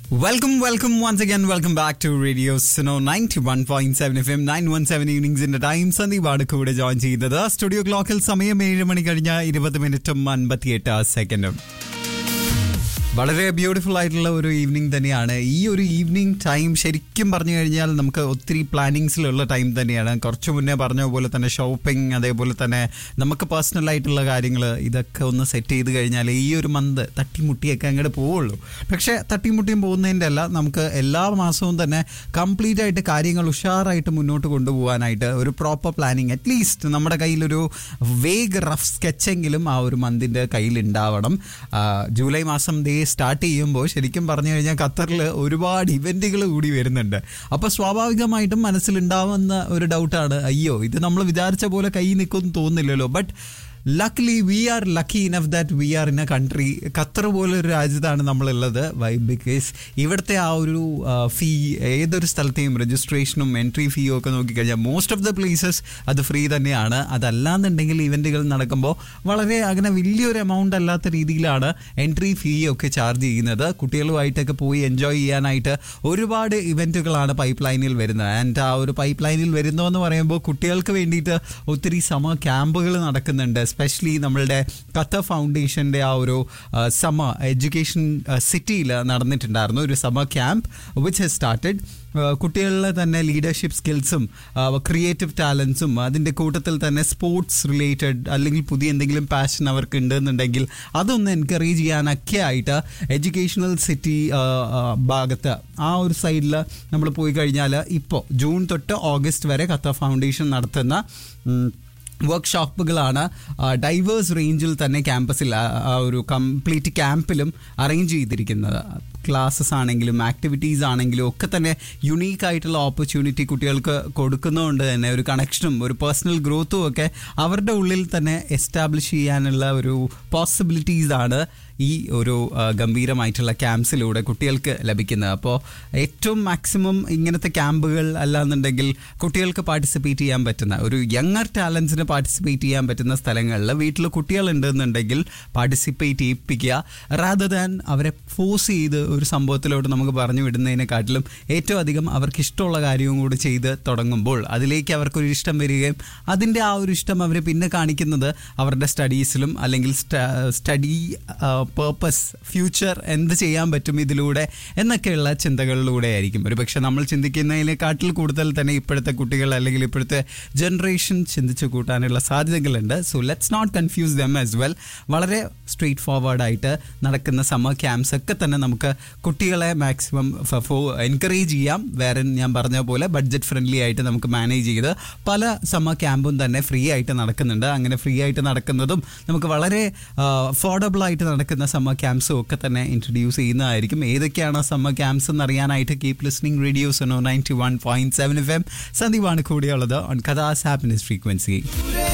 Welcome, welcome once again. Welcome back to Radio Sino 91.7 FM 917 ഈവനിങ്സിന്റെ time സന്ദീപാണ് കൂടെ join ചെയ്തത് സ്റ്റുഡിയോ ക്ലോക്കിൽ സമയം ഏഴ് മണി കഴിഞ്ഞ ഇരുപത് മിനിറ്റും അൻപത്തിയെട്ട് സെക്കൻഡും വളരെ ബ്യൂട്ടിഫുൾ ആയിട്ടുള്ള ഒരു ഈവനിങ് തന്നെയാണ് ഈ ഒരു ഈവനിങ് ടൈം ശരിക്കും പറഞ്ഞു കഴിഞ്ഞാൽ നമുക്ക് ഒത്തിരി പ്ലാനിങ്സിലുള്ള ടൈം തന്നെയാണ് കുറച്ച് മുന്നേ പറഞ്ഞ പോലെ തന്നെ ഷോപ്പിംഗ് അതേപോലെ തന്നെ നമുക്ക് പേഴ്സണൽ ആയിട്ടുള്ള കാര്യങ്ങൾ ഇതൊക്കെ ഒന്ന് സെറ്റ് ചെയ്ത് കഴിഞ്ഞാൽ ഈ ഒരു മന്ത് തട്ടിമുട്ടിയൊക്കെ അങ്ങോട്ട് പോവുള്ളൂ പക്ഷേ തട്ടിമുട്ടിയും പോകുന്നതിൻ്റെ അല്ല നമുക്ക് എല്ലാ മാസവും തന്നെ കംപ്ലീറ്റ് ആയിട്ട് കാര്യങ്ങൾ ഉഷാറായിട്ട് മുന്നോട്ട് കൊണ്ടുപോകാനായിട്ട് ഒരു പ്രോപ്പർ പ്ലാനിങ് അറ്റ്ലീസ്റ്റ് നമ്മുടെ കയ്യിലൊരു വേഗ് റഫ് സ്കെച്ചെങ്കിലും ആ ഒരു മന്തിൻ്റെ കയ്യിൽ ഉണ്ടാവണം ആ, ജൂലൈ മാസം ദേ സ്റ്റാർട്ട് ചെയ്യുമ്പോൾ ശരിക്കും പറഞ്ഞു കഴിഞ്ഞാൽ ഖത്തറിൽ ഒരുപാട് ഇവൻറ്റുകൾ കൂടി വരുന്നുണ്ട് അപ്പോൾ സ്വാഭാവികമായിട്ടും മനസ്സിലുണ്ടാവുന്ന ഒരു ഡൗട്ടാണ് അയ്യോ ഇത് നമ്മൾ വിചാരിച്ച പോലെ കൈ നിൽക്കുമെന്ന് തോന്നുന്നില്ലല്ലോ but luckily we are lucky enough that we are in a country Qatar പോലെ ഒരു രാജ്യത്താണ് നമ്മളുള്ളത് വൈ ബിക്കോസ് ഇവിടുത്തെ ആ ഒരു ഫീ ഏതൊരു സ്ഥലത്തെയും രജിസ്ട്രേഷനും എൻട്രി ഫീയും ഒക്കെ നോക്കിക്കഴിഞ്ഞാൽ മോസ്റ്റ് ഓഫ് ദ പ്ലേസസ് അത് ഫ്രീ തന്നെയാണ് അതല്ലാന്നുണ്ടെങ്കിൽ ഇവൻറ്റുകൾ നടക്കുമ്പോൾ വളരെ അങ്ങനെ വലിയൊരു എമൗണ്ട് അല്ലാത്ത രീതിയിലാണ് എൻട്രി ഫീ ഒക്കെ ചാർജ് ചെയ്യുന്നത് കുട്ടികളുമായിട്ടൊക്കെ പോയി എൻജോയ് ചെയ്യാനായിട്ട് ഒരുപാട് ഇവൻറ്റുകളാണ് പൈപ്പ് ലൈനിൽ വരുന്നത് ആൻഡ് ആ ഒരു പൈപ്പ് ലൈനിൽ വരുന്നതെന്ന് പറയുമ്പോൾ കുട്ടികൾക്ക് വേണ്ടിയിട്ട് ഒത്തിരി സമർ ക്യാമ്പുകൾ നടക്കുന്നുണ്ട് എസ്പെഷ്യലി നമ്മളുടെ ഖത്തർ ഫൗണ്ടേഷൻ്റെ ആ ഒരു സമർ എഡ്യൂക്കേഷൻ സിറ്റിയിൽ നടന്നിട്ടുണ്ടായിരുന്നു ഒരു summer camp which has started കുട്ടികളിലെ തന്നെ ലീഡർഷിപ്പ് സ്കിൽസും ക്രിയേറ്റീവ് ടാലൻസും അതിൻ്റെ കൂട്ടത്തിൽ തന്നെ സ്പോർട്സ് റിലേറ്റഡ് അല്ലെങ്കിൽ പുതിയ എന്തെങ്കിലും പാഷൻ അവർക്ക് ഉണ്ടെന്നുണ്ടെങ്കിൽ അതൊന്ന് എൻകറേജ് ചെയ്യാനൊക്കെ ആയിട്ട് എഡ്യൂക്കേഷണൽ സിറ്റി ഭാഗത്ത് ആ ഒരു സൈഡിൽ നമ്മൾ പോയി കഴിഞ്ഞാൽ ഇപ്പോൾ ജൂൺ തൊട്ട് ഓഗസ്റ്റ് വരെ ഖത്തർ ഫൗണ്ടേഷൻ നടത്തുന്ന ഉം, വർക്ക്ഷോപ്പുകളാണ് ഡൈവേഴ്സ് റേഞ്ചിൽ തന്നെ ക്യാമ്പസിൽ ആ ആ ഒരു കംപ്ലീറ്റ് ക്യാമ്പിലും അറേഞ്ച് ചെയ്തിരിക്കുന്നത് ക്ലാസ്സസ് ആണെങ്കിലും ആക്ടിവിറ്റീസ് ആണെങ്കിലും ഒക്കെ തന്നെ യുണീക്ക് ആയിട്ടുള്ള ഓപ്പർച്യൂണിറ്റി കുട്ടികൾക്ക് കൊടുക്കുന്നതുകൊണ്ട് തന്നെ ഒരു കണക്ഷനും ഒരു പേഴ്സണൽ ഗ്രോത്തും ഒക്കെ അവരുടെ ഉള്ളിൽ തന്നെ എസ്റ്റാബ്ലിഷ് ചെയ്യാനുള്ള ഒരു പോസിബിലിറ്റീസ് ആണ് ഈ ഒരു ആ, ഗംഭീരമായിട്ടുള്ള ക്യാമ്പ്സിലൂടെ കുട്ടികൾക്ക് ലഭിക്കുന്നത് അപ്പോൾ ഏറ്റവും മാക്സിമം ഇങ്ങനത്തെ ക്യാമ്പുകൾ അല്ലാന്നുണ്ടെങ്കിൽ കുട്ടികൾക്ക് പാർട്ടിസിപ്പേറ്റ് ചെയ്യാൻ പറ്റുന്ന ഒരു യങ്ങർ ടാലൻസിന് പാർട്ടിസിപ്പേറ്റ് ചെയ്യാൻ പറ്റുന്ന സ്ഥലങ്ങളിൽ വീട്ടിൽ കുട്ടികളുണ്ടെന്നുണ്ടെങ്കിൽ പാർട്ടിസിപ്പേറ്റ് ചെയ്യിപ്പിക്കുക റാദർ ദാൻ അവരെ ഫോഴ്സ് ചെയ്ത് ഒരു സംഭവത്തിലോട്ട് നമുക്ക് പറഞ്ഞു വിടുന്നതിനെക്കാട്ടിലും ഏറ്റവും അധികം അവർക്ക് ഇഷ്ടമുള്ള കാര്യവും കൂടി ചെയ്ത് തുടങ്ങുമ്പോൾ അതിലേക്ക് അവർക്കൊരു ഇഷ്ടം വരികയും അതിൻ്റെ ആ ഒരു ഇഷ്ടം അവർ പിന്നെ കാണിക്കുന്നത് അവരുടെ സ്റ്റഡീസിലും അല്ലെങ്കിൽ സ്റ്റഡി പേർപ്പസ് ഫ്യൂച്ചർ എന്ത് ചെയ്യാൻ പറ്റും ഇതിലൂടെ എന്നൊക്കെയുള്ള ചിന്തകളിലൂടെ ആയിരിക്കും ഒരു പക്ഷെ നമ്മൾ ചിന്തിക്കുന്നതിനെക്കാട്ടിൽ കൂടുതൽ തന്നെ ഇപ്പോഴത്തെ കുട്ടികൾ അല്ലെങ്കിൽ ഇപ്പോഴത്തെ ജനറേഷൻ ചിന്തിച്ചു കൂട്ടാനുള്ള സാധ്യതകളുണ്ട് so let's not confuse them as well വളരെ സ്ട്രെയിറ്റ് ഫോർവേഡ് ആയിട്ട് നടക്കുന്ന സമ്മർ ക്യാമ്പ്സ് ഒക്കെ തന്നെ നമുക്ക് കുട്ടികളെ മാക്സിമം എൻകറേജ് ചെയ്യാം വേറെ ഞാൻ പറഞ്ഞ പോലെ ബഡ്ജറ്റ് ഫ്രണ്ട്ലി ആയിട്ട് നമുക്ക് മാനേജ് ചെയ്ത് പല സമ്മർ ക്യാമ്പും തന്നെ ഫ്രീ ആയിട്ട് നടക്കുന്നുണ്ട് അങ്ങനെ ഫ്രീ ആയിട്ട് നടക്കുന്നതും നമുക്ക് വളരെ അഫോർഡബിൾ ആയിട്ട് നടക്കുന്ന സമ്മർ ക്യാമ്പ്സും ഒക്കെ തന്നെ ഇൻട്രൊഡ്യൂസ് ചെയ്യുന്നതായിരിക്കും ഏതൊക്കെയാണ് സമ്മർ ക്യാമ്പ്സ് എന്ന് അറിയാനായിട്ട് keep listening radio's ninety one point seven F M സന്ദീപാണ് കൂടിയുള്ളത് ഓൺ കഥാസ് ഹാപ്പിനെസ് ഫ്രീക്വൻസി